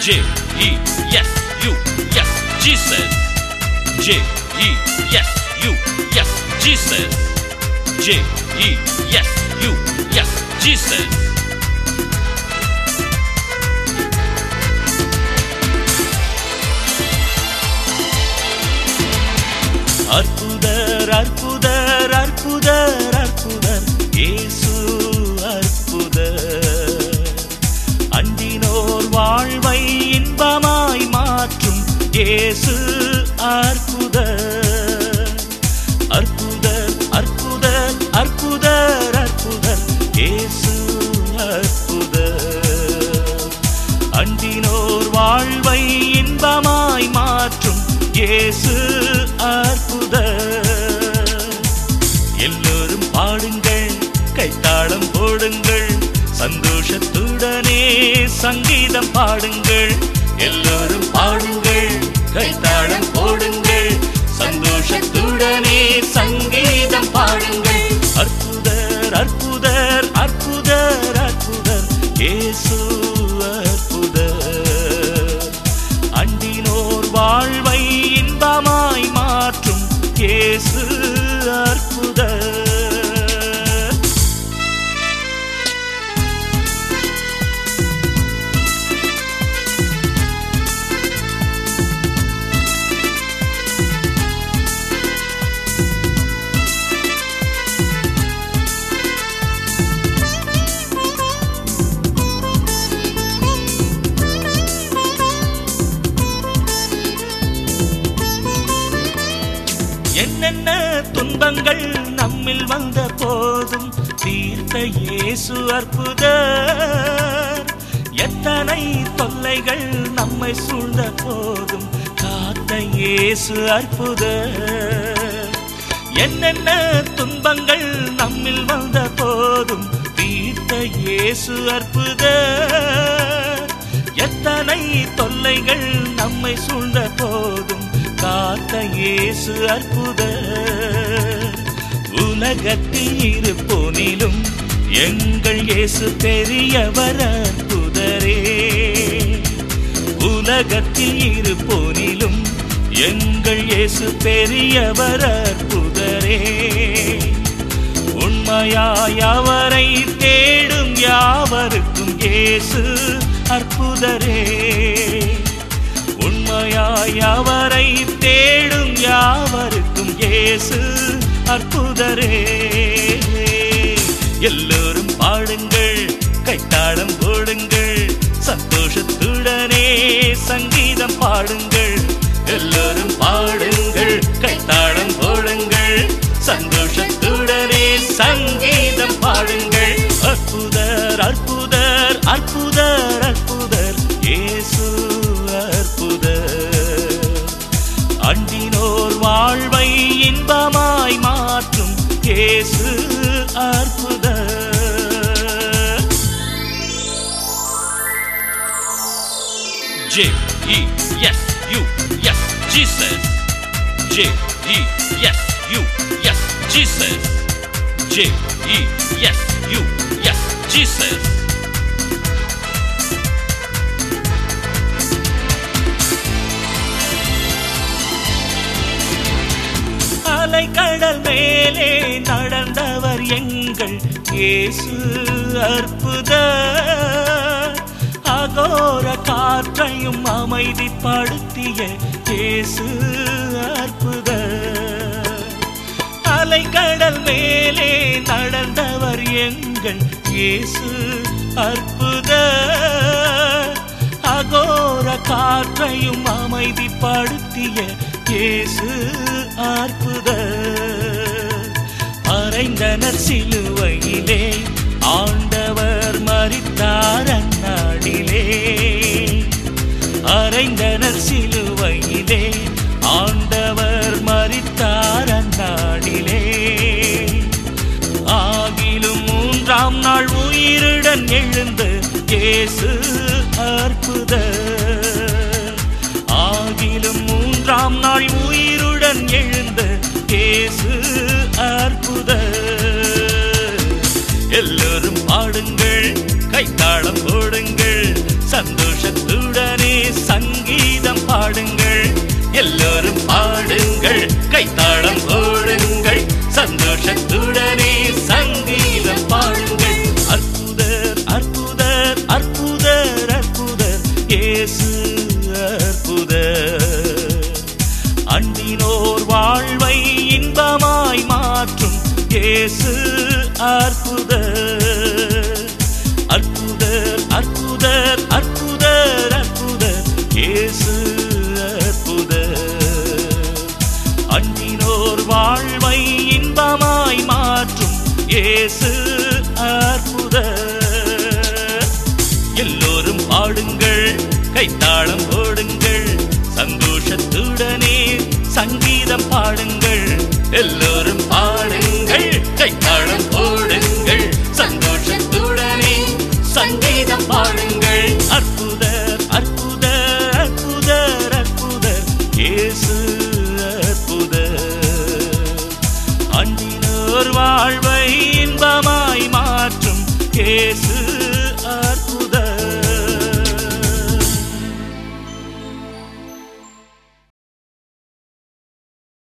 J E S U yes Jesus J E S U yes Jesus J E S U yes Jesus அற்புதர் அற்புதர் அற்புதர் அற்புதர் இயேசு அற்புதர் அண்டினோர் வாழ்வை இன்பமாய் மாற்றும் இயேசு அற்புதர் அற்புதர் அற்புதர் அற்புதர் அற்புதர் இயேசு அற்புதர் அண்டினோர் வாழ்வை இன்பமாய் மாற்றும் இயேசு அற்புதர் எல்லோரும் பாடுங்கள் கைத்தாளம் போடுங்கள் சந்தோஷத்துடனே சங்கீதம் பாடுங்கள் எல்லோரும் பாடுங்கள் கைத்தாளம் போடுங்கள் சந்தோஷத்துடனே சங்கீதம் பாடுங்கள் அற்புதர் அற்புதர் அற்புதர் அற்புதர் இயேசு அற்புதர் அண்டினோர் வாழ்வை இன்பமாய் மாற்றும் இயேசு அற்புதர் என்னென்ன துன்பங்கள் நம்மில் வந்த போதும் தீர்த்த இயேசு அற்புதர் எத்தனை தொல்லைகள் நம்மை சூழ்ந்த போதும் காத்த இயேசு அற்புதர் என்னென்ன துன்பங்கள் நம்மில் வந்த போதும் தீர்த்த இயேசு அற்புதர் எத்தனை தொல்லைகள் நம்மை சூழ்ந்த போதும் காத்த இயேசு அற்புதர் உலகத்தில் இருப்போனிலும் எங்கள் இயேசு பெரியவர் அற்புதரே உலகத்தில் இருப்போனிலும் எங்கள் இயேசு பெரியவர் அற்புதரே உண்மையாய் அவரை தேடும் யாவருக்கும் இயேசு அற்புதரே உண்மையாய் அவரை தேடும் யாவருக்கும் இயேசு அற்புதரே எல்லோரும் பாடுங்கள் கைத்தாளம் போடுங்கள் சந்தோஷத்துடனே சங்கீதம் பாடுங்கள் எல்லோரும் பாடுங்கள் கைத்தாளம் போடுங்கள் சந்தோஷத்துடனே சங்கீதம் பாடுங்கள் அற்புதர் அற்புதர் அற்புதர் அற்புதர் இயேசு அற்புதர் அண்டினோர் வாழ்வை இன்பமாய் மாற்றும் இயேசு அற்புதர் J E yes you yes Jesus J E yes you yes Jesus J E yes you yes Jesus அலைக்கடல் மேலே நடந்தவர் எங்கள் இயேசு அற்புதர் அகோர காற்றையும் அமைதிப்படுத்திய இயேசு அற்புதர் அலைக்கடல் மேலே நடந்தவர் எங்கள் இயேசு அற்புதர் அகோர காற்றையும் அமைதிப்படுத்திய இயேசு அற்புதர் அறைந்தனர் சிலுவையிலே ஆண்டவர் மரித்தார் அந்நாடிலே அறைந்தனர் சிலுவையிலே ஆண்டவர் மரித்தார் அந்நாடிலே ஆகிலும் மூன்றாம் நாள் உயிருடன் எழுந்து இயேசு அற்புதர் ஆகிலும் மூன்றாம் நாள் உயிருடன் எழுந்த இயேசு அற்புதர் எல்லோரும் பாடுங்கள் கைத்தாளம் போடுங்கள் சந்தோஷத்துடனே சங்கீதம் பாடுங்கள் எல்லோரும் பாடுங்கள் கைத்தாளம் போடுங்கள் சந்தோஷத்துடனே சங்கீதம் பாடுங்கள் அற்புதர் அற்புதர் அற்புதர் அற்புதர் இயேசு அற்புதர் அண்டினோர் வாழ்வை இன்பமாய் மாற்றும் இயேசு அற்புதர் அற்புதர் அற்புதர் அற்புதர் அற்புதர் இயேசு அற்புதர் அண்டினோர் வாழ்வை இன்பமாய் மாற்றும் இயேசு அற்புதர் எல்லோரும் பாடுங்கள் கைத்தாளம் போடுங்கள் சந்தோஷத்துடனே சங்கீதம் பாடுங்கள் எல்லோரும் பாடுங்கள் கைத்தாளம் போடுங்கள் சந்தோஷத்துடனே சங்கீதம் பாடுங்கள் அற்புதர் அற்புதர் அற்புதர் அற்புதர் இயேசு அற்புதர் அண்டினோர் வாழ்வை இன்பமாய் மாற்றும் இயேசு